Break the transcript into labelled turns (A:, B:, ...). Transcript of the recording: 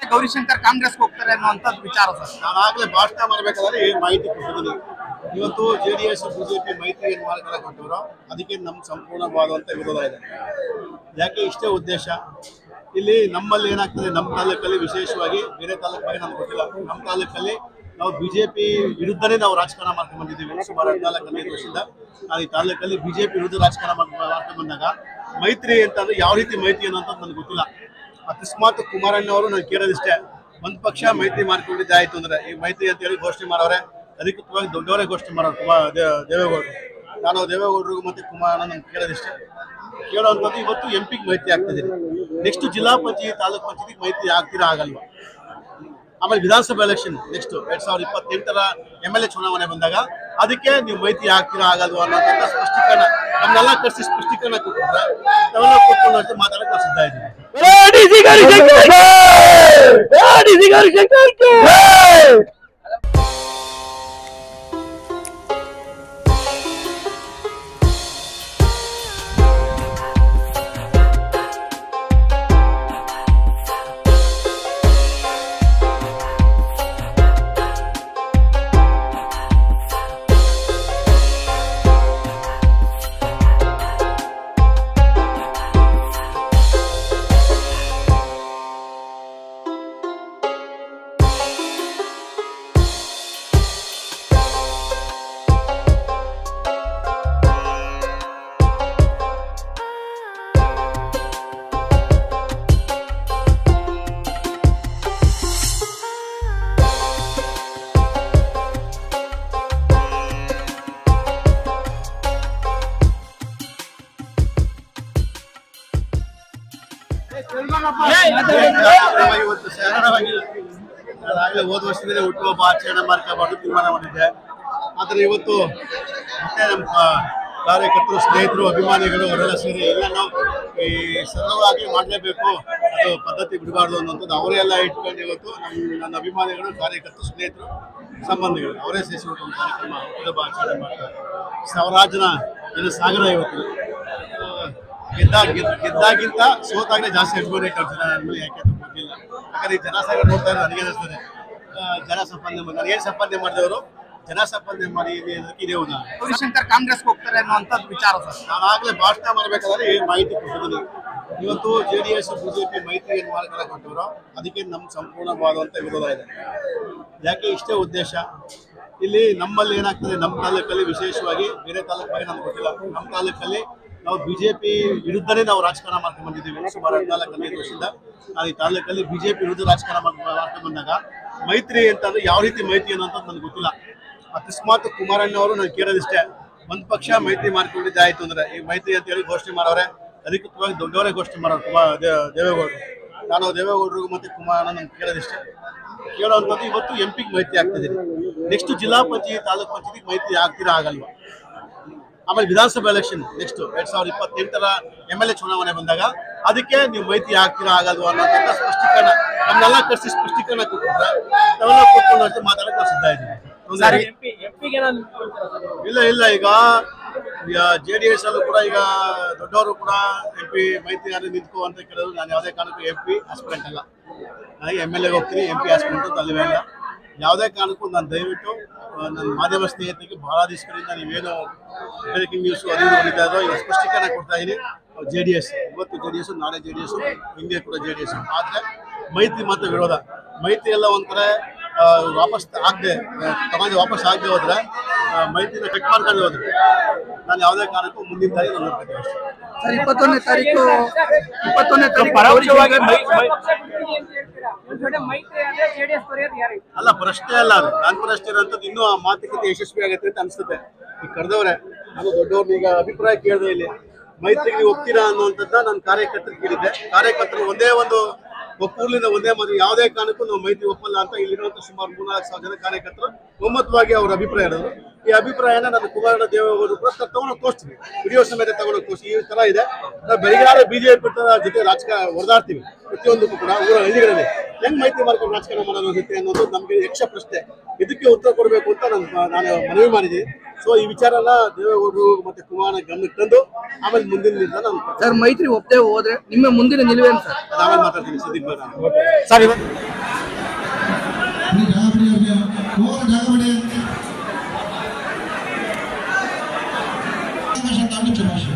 A: ಗೌರಿಶಂಕರ್ ಕಾಂಗ್ರೆಸ್ ಹೋಗ್ತಾರೆ ಅನ್ನುವಂಥದ್ದು ವಿಚಾರ ಸರ್
B: ನಾನು ಆಗ್ಲೇ ಭಾಷಣ ಮಾಡಬೇಕಾದ್ರೆ ಈ ಮಾಹಿತಿ ಕೊಟ್ಟಿದ್ದೀನಿ ಇವತ್ತು ಜೆ ಡಿ ಎಸ್ ಬಿಜೆಪಿ ಮೈತ್ರಿ ಏನು ಮಾಡ್ಕೊಳಕ್ ಹೊರಟವರು ಅದಕ್ಕೆ ನಮ್ಮ ಸಂಪೂರ್ಣವಾದಂಥ ವಿರೋಧ ಇದೆ ಯಾಕೆ ಇಷ್ಟೇ ಉದ್ದೇಶ ಇಲ್ಲಿ ನಮ್ಮಲ್ಲಿ ಏನಾಗ್ತದೆ ನಮ್ಮ ತಾಲೂಕಲ್ಲಿ ವಿಶೇಷವಾಗಿ ಬೇರೆ ತಾಲೂಕು ಬಗ್ಗೆ ನಮ್ಗೆ ಗೊತ್ತಿಲ್ಲ ನಮ್ಮ ತಾಲೂಕಲ್ಲಿ ನಾವು ಬಿಜೆಪಿ ವಿರುದ್ಧನೇ ನಾವು ರಾಜಕಾರಣ ಮಾಡ್ಕೊಂಡು ಬಂದಿದ್ದೀವಿ ಸುಮಾರು ಹದಿನಾಲ್ಕು ಹದಿನೈದು ವರ್ಷದಿಂದ ನಾವು ಈ ತಾಲೂಕಲ್ಲಿ ಬಿಜೆಪಿ ವಿರುದ್ಧ ರಾಜಕಾರಣ ಮಾಡ್ಕೊಂಡು ಮಾಡ್ಕೊಂಡು ಬಂದಾಗ ಮೈತ್ರಿ ಅಂತಂದ್ರೆ ಯಾವ ರೀತಿ ಮೈತ್ರಿ ಅನ್ನೋಂಥದ್ದು ನನಗೆ ಗೊತ್ತಿಲ್ಲ ಅಕಸ್ಮಾತ್ ಕುಮಾರಣ್ಣ ಅವರು ನಾನು ಕೇಳೋದಿಷ್ಟೇ ಒಂದ್ ಪಕ್ಷ ಮೈತ್ರಿ ಮಾಡ್ಕೊಂಡಿದ್ದೆ ಆಯ್ತು ಅಂದ್ರೆ ಈ ಮೈತ್ರಿ ಅಂತ ಹೇಳಿ ಘೋಷಣೆ ಮಾಡವ್ರೆ ಅಧಿಕೃತವಾಗಿ ದೊಡ್ಡವರೇ ಘೋಷಣೆ ಮಾಡೋರು ಕುಮಾರ್ ದೇ- ದೇವೇಗೌಡರು ನಾನು ದೇವೇಗೌಡರಿಗೂ ಮತ್ತೆ ಕುಮಾರಣ್ಣ ನಾನು ಕೇಳೋದಿಷ್ಟೇ ಕೇಳೋವಂಥದ್ದು ಇವತ್ತು ಎಂ ಪಿಗೆ ಮೈತ್ರಿ ಆಗ್ತಿದ್ದೀನಿ ನೆಕ್ಸ್ಟ್ ಜಿಲ್ಲಾ ಪಂಚಾಯತ್ ತಾಲೂಕ್ ಪಂಚಾಯತಿಗೆ ಮೈತ್ರಿ ಆಗ್ತೀರಾ ಆಗಲ್ವಾ ಆಮೇಲೆ ವಿಧಾನಸಭಾ ಎಲೆಕ್ಷನ್ ನೆಕ್ಸ್ಟ್ ಎರಡ್ ಸಾವಿರದ ಇಪ್ಪತ್ತೆಂಟರ ಎಮ್ ಎಲ್ ಎ ಚುನಾವಣೆ ಬಂದಾಗ ಅದಕ್ಕೆ ನೀವು ಮೈತ್ರಿ ಆಗ್ತೀರಾ ಆಗಲ್ವಾ ಅನ್ನೋಂಥ ಸ್ಪಷ್ಟೀಕರಣ ನಮ್ನೆಲ್ಲ ಕರೆಸಿ ಸ್ಪಷ್ಟೀಕರಣ ಕೊಟ್ಟಿದ್ರೆ ನಾವೆಲ್ಲ ಕೂತ್ಕೊಂಡು ಅಷ್ಟೇ ಮಾತಾಡಕ್ಕೆ ನಾವು ಸಿದ್ಧ ಇದ್ದೀವಿ ಕಾರ್ಯಕ್ರಮ ಇವತ್ತು ಸರಳವಾಗಿ ನಾನಾಗಲೇ ಹೋದ ವರ್ಷದಲ್ಲಿ ಹುಟ್ಟುಹಬ್ಬ ಆಚರಣೆ ಮಾಡ್ಕೋಬಾರ್ದು ತೀರ್ಮಾನ ಮಾಡಿದ್ದೆ ಆದರೆ ಇವತ್ತು ಮತ್ತೆ ನಮ್ಮ ಕ- ಕಾರ್ಯಕರ್ತರು ಸ್ನೇಹಿತರು ಅಭಿಮಾನಿಗಳು ಅವರೆಲ್ಲ ಸೇರಿ ಎಲ್ಲ ನಾವು ಈ ಸರಳವಾಗಿ ಮಾಡಲೇಬೇಕು ಅದು ಪದ್ಧತಿ ಬಿಡಬಾರ್ದು ಅನ್ನೋಂಥದ್ದು ಅವರೆಲ್ಲ ಇಟ್ಕೊಂಡು ಇವತ್ತು ನಮ್ಮ ನನ್ನ ಅಭಿಮಾನಿಗಳು ಕಾರ್ಯಕರ್ತರು ಸ್ನೇಹಿತರು ಸಂಬಂಧಿಗಳು ಅವರೇ ಸೇರಿಸಿಬಿಟ್ಟು ಒಂದು ಕಾರ್ಯಕ್ರಮ ಹುಟ್ಟುಹಬ್ಬ ಆಚರಣೆ ಮಾಡ್ತಾರೆ ಸಾವಿರಾರು ಜನ ಜನ ಸಾಗರ ಇವತ್ತು ಆ, ಗೆದ್ದಾಗ ಗೆದ್ದ- ಗೆದ್ದಾಗಿಂತ ಸೋತಾಗಲೇ ಜಾಸ್ತಿ ಅಭಿಮಾನಿ ಕಾಣ್ತಾರೆ ನನ್ನ ಮೇಲೆ ಯಾಕೆ ಅಂತ ಗೊತ್ತಿಲ್ಲ ಯಾಕಂದ್ರೆ ಈ ಜನಸಾಗರ ನೋಡ್ತಾ ಇದ್ರೆ ನನಗೆ ಅನಿಸ್ತದೆ ಆ, ಜನ ಸಂಪಾದನೆ ಮಾಡಿ ನಾನು ಏನು ಸಂಪಾದನೆ ಮಾಡಿದವರು ಜನ ಸಂಪಾದನೆ ಮಾಡಿ ಇದೆ ಅನ್ನೋದಕ್ಕೆ ಇದೇ ಉದಾಹರಣೆ
A: ಗೌರಿಶಂಕರ್ ಕಾಂಗ್ರೆಸ್ ಹೋಗ್ತಾರೆ ಅನ್ನುವಂಥದ್ದು ವಿಚಾರ ಸರ್
B: ನಾನು ಆಗ್ಲೇ ಭಾಷಣ ಮಾಡಬೇಕಾದ್ರೆ ಈ ಮಾಹಿತಿ ಕೊಟ್ಟಿದ್ದೀನಿ ಇವತ್ತು ಜೆ ಡಿ ಎಸ್ ಬಿಜೆಪಿ ಮೈತ್ರಿ ಏನು ಮಾಡ್ಕೊಳಕ್ ಹೊರಟವರು ಅದಕ್ಕೆ ನಮ್ಮ ಸಂಪೂರ್ಣವಾದಂಥ ವಿರೋಧ ಇದೆ ಯಾಕೆ ಇಷ್ಟೇ ಉದ್ದೇಶ ಇಲ್ಲಿ ನಮ್ಮಲ್ಲಿ ಏನಾಗ್ತದೆ ನಮ್ಮ ತಾಲೂಕಲ್ಲಿ ವಿಶೇಷವಾಗಿ ಬೇರೆ ತಾಲೂಕು ಬಗ್ಗೆ ನಮ್ಗೆ ಗೊತ್ತಿಲ್ಲ ನಮ್ಮ ತಾಲೂಕಲ್ಲಿ ನಾವು ಬಿಜೆಪಿ ವಿರುದ್ಧನೇ ನಾವು ರಾಜಕಾರಣ ಮಾಡ್ಕೊಂಡು ಬಂದಿದ್ದೀವಿ ಸುಮಾರು ಹದಿನಾಲ್ಕು ಹದಿನೈದು ವರ್ಷದಿಂದ ನಾವು ಈ ತಾಲೂಕಲ್ಲಿ ಬಿಜೆಪಿ ವಿರುದ್ಧ ರಾಜಕಾರಣ ಮಾಡ್ಕೊಂಡು ಮಾಡ್ಕೊಂಡು ಬಂದಾಗ ಮೈತ್ರಿ ಅಂತಂದ್ರೆ ಯಾವ ರೀತಿ ಮೈತ್ರಿ ಅನ್ನೋಂಥದ್ದು ನನಗೆ ಗೊತ್ತಿಲ್ಲ ಅಕಸ್ಮಾತ್ ಕುಮಾರಣ್ಣ ಅವರು ನಾನು ಕೇಳೋದಿಷ್ಟೇ ಒಂದ್ ಪಕ್ಷ ಮೈತ್ರಿ ಮಾಡ್ಕೊಂಡಿದ್ದೆ ಆಯ್ತು ಅಂದ್ರೆ ಈ ಮೈತ್ರಿ ಅಂತ ಹೇಳಿ ಘೋಷಣೆ ಮಾಡವ್ರೆ ಅಧಿಕೃತವಾಗಿ ದೊಡ್ಡವರೇ ಘೋಷಣೆ ಮಾಡೋರು ಕುಮಾರ್ ದೇ- ದೇವೇಗೌಡರು ನಾನು ದೇವೇಗೌಡರಿಗೂ ಮತ್ತೆ ಕುಮಾರಣ್ಣ ನಾನು ಕೇಳೋದಿಷ್ಟೇ ಕೇಳೋವಂಥದ್ದು ಇವತ್ತು ಎಂ ಪಿಗೆ ಮೈತ್ರಿ ಆಗ್ತಿದ್ದೀನಿ ನೆಕ್ಸ್ಟ್ ಜಿಲ್ಲಾ ಪಂಚಾಯತ್ ತಾಲೂಕ್ ಪಂಚಾಯತಿಗೆ ಮೈತ್ರಿ ಆಗ್ತೀರಾ ಆಗಲ್ವಾ ಆಮೇಲೆ ವಿಧಾನಸಭಾ ಎಲೆಕ್ಷನ್ ನೆಕ್ಸ್ಟ್ ಎರಡ್ ಸಾವಿರದ ಇಪ್ಪತ್ತೆಂಟರ ಎಮ್ ಎಲ್ ಎ ಚುನಾವಣೆ ಬಂದಾಗ ಅದಕ್ಕೆ ನೀವು ಮೈತ್ರಿ ಆಗ್ತೀರಾ ಆಗಲ್ವಾ ಅನ್ನೋಂಥ ಸ್ಪಷ್ಟೀಕರಣ ನಮ್ನೆಲ್ಲ ಕರೆಸಿ ಸ್ಪಷ್ಟೀಕರಣ ಕೊಟ್ಟಿದ್ರೆ ನಾವೆಲ್ಲ ಕೂತ್ಕೊಂಡು ಅಷ್ಟೇ ಮಾತಾಡಕ್ಕೆ ನಾವು ಸಿದ್ಧ ಇದ್ದೀವಿ ತೊಂದ್ರೆ ಇಲ್ಲ ಇಲ್ಲ ಈಗ ಜೆ ಡಿ ಎಸ್ ಅಲ್ಲೂ ಕೂಡ ಈಗ ದೊಡ್ಡವರು ಕೂಡ ಎಂ ಪಿ ಮೈತ್ರಿ ಯಾರು ನಿಂತ್ಕೋ ಅಂತ ಕೇಳಿದ್ರು ನಾನು ಯಾವುದೇ ಕಾರಣಕ್ಕೂ ಎಂ ಪಿ ಆಸ್ಪಿರೆಂಟ್ ಅಲ್ಲ ನಾನು ಎಮ್ ಎಲ್ ಎಗೆ ಹೋಗ್ತೀನಿ ಎಂ ಪಿ ಆಸ್ಪಿರೆಂಟ್ ಅಂತ ಅಲ್ಲವೇ ಇಲ್ಲ ಯಾವುದೇ ಕಾರಣಕ್ಕೂ ನಾನು ದಯವಿಟ್ಟು ಆ, ನನ್ನ ಮಾಧ್ಯಮ ಸ್ನೇಹಿತರಿಗೆ ಬಹಳ ದಿವಸಗಳಿಂದ ನೀವೇನು ಬ್ರೇಕಿಂಗ್ ನ್ಯೂಸ್ ಅದು ಇದು ನೋಡಿತಾ ಇದ್ದೋ ಈಗ ಸ್ಪಷ್ಟೀಕರಣ ಕೊಡ್ತಾ ಇದೀನಿ ಜೆ ಡಿ ಎಸ್ ಇವತ್ತು ಜೆ ಡಿ ಎಸ್ ನಾಳೆ ಜೆ ಡಿ ಎಸ್ ಹಿಂದೆ ಕೂಡ ಜೆ ಡಿ ಎಸ್ ಆದರೆ ಮೈತ್ರಿ ಮತ್ತು ವಿರೋಧ ಮೈತ್ರಿ ಎಲ್ಲ ಒಂದ್ ಕಡೆ ಆ, ವಾಪಸ್ ಆಗದೆ ತಗೊಂಡು ವಾಪಸ್ ಆಗದೆ ಹೋದ್ರೆ ಆ, ಮೈತ್ರಿನ ಕಟ್ ಮಾಡ್ಕೊಂಡು ಹೋದ್ರೆ ನಾನು ಯಾವುದೇ ಕಾರಣಕ್ಕೂ ಮುಂದಿನ ದಾರಿ ನಾನು ನೋಡ್ತೀನಿ ಅಷ್ಟೇ
A: ಸರ್ ಇಪ್ಪತ್ತೊಂದನೇ ತಾರೀಕು ಇಪ್ಪತ್ತೊಂದನೇ ತಾರೀಕು
C: ಪರೋಕ್ಷವಾಗಿ ಮೈ- ಮೈ-
B: ಅಲ್ಲ ಪ್ರಶ್ನೆ ಅಲ್ಲ ಅದು ನಾನು ಪ್ರಶ್ನೆ ಇರೋಂಥದ್ದು ಇನ್ನೂ ಆ ಮಾತುಕತೆ ಯಶಸ್ವಿ ಆಗುತ್ತೆ ಅಂತ ಅನ್ಸುತ್ತೆ ಈಗ ಕರೆದವ್ರೆ ನಾನು ದೊಡ್ಡವ್ರನ್ನ ಈಗ ಅಭಿಪ್ರಾಯ ಕೇಳಿದೆ ಇಲ್ಲಿ ಮೈತ್ರಿಗೆ ನೀವು ಒಪ್ತೀರಾ ಅನ್ನುವಂಥದ್ದು ನನ್ನ ಕಾರ್ಯಕರ್ತರು ಕೇಳಿದ್ದೆ ಕಾರ್ಯಕರ್ತರು ಒಂದೇ ಒಂದು ಒಕ್ಕೂರ್ಲಿಂದ ಒಂದೇ ಮಾತು ಯಾವುದೇ ಕಾರಣಕ್ಕೂ ನಾವು ಮೈತ್ರಿ ಒಪ್ಪಲ್ಲ ಅಂತ ಇಲ್ಲಿರುವಂತ ಸುಮಾರು ಮೂರ್ನಾಲ್ಕು ಸಾವಿರ ಜನ ಕಾರ್ಯಕರ್ತರು ಒಮ್ಮತವಾಗಿ ಅವ್ರ ಅಭಿಪ್ರಾಯ ಇರೋದು ಈ ಅಭಿಪ್ರಾಯನ ನಾನು ಕುಮಾರಣ್ಣ ದೇವೇಗೌಡರು ಕೂಡ ತಗೊಂಡು ತೋರಿಸ್ತೀವಿ ವಿಡಿಯೋ ಸಮೇತ ತಗೊಂಡು ತೋರಿಸಿ ಈ ತರ ಇದೆ ನಾವು ಬೆಳಗಾರ ಬಿಜೆಪಿ ಜೊತೆ ರಾಜಕಾರಣ ಹೊಡೆದಾಡ್ತೀವಿ ಪ್ರತಿಯೊಂದಕ್ಕೂ ಕೂಡ ಊರ ಹಳ್ಳಿಗಳಲ್ಲಿ ಹೆಂಗ್ ಮೈತ್ರಿ ಮಾಡ್ಕೊಂಡು ರಾಜಕಾರಣ ಮಾಡೋದು ಜೊತೆ ಅನ್ನೋದು ನಮಗೆ ಯಕ್ಷ ಪ್ರಶ್ನೆ ಇದಕ್ಕೆ ಉತ್ತರ ಕೊಡಬೇಕು ಅಂತ ನಾನು ನಾನು ಮನವಿ ಮಾಡಿದ್ದೀನಿ ಸೊ ಈ ವಿಚಾರನ ದೇವೇಗೌಡರು ಮತ್ತೆ ಕುಮಾರನ ಗಮನಕ್ಕೆ ತಂದು ಆಮೇಲೆ ಮುಂದಿನ ನಿರ್ಧಾರ ನಾನು
A: ಸರ್ ಮೈತ್ರಿ ಒಪ್ಪದೆ ಹೋದ್ರೆ ನಿಮ್ಮ ಮುಂದಿನ ನಿಲುವೇನು ಸರ್
B: ಆಮೇಲೆ ಮಾತಾಡ್ತೀನಿ ಸದ್ಯಕ್ಕೆ ಬೇಡ
C: ಸರ್ ಇವತ್ತು ಬಿಡಿ ಜಾಗ ಬಿಡಿ ಅವ್ರಿಗೆ ಹೋಗಿ ಜಾಗ ಬಿಡಿ ಅವಕಾಶ ತಾಂಡಿ ಚುನಾವಣೆ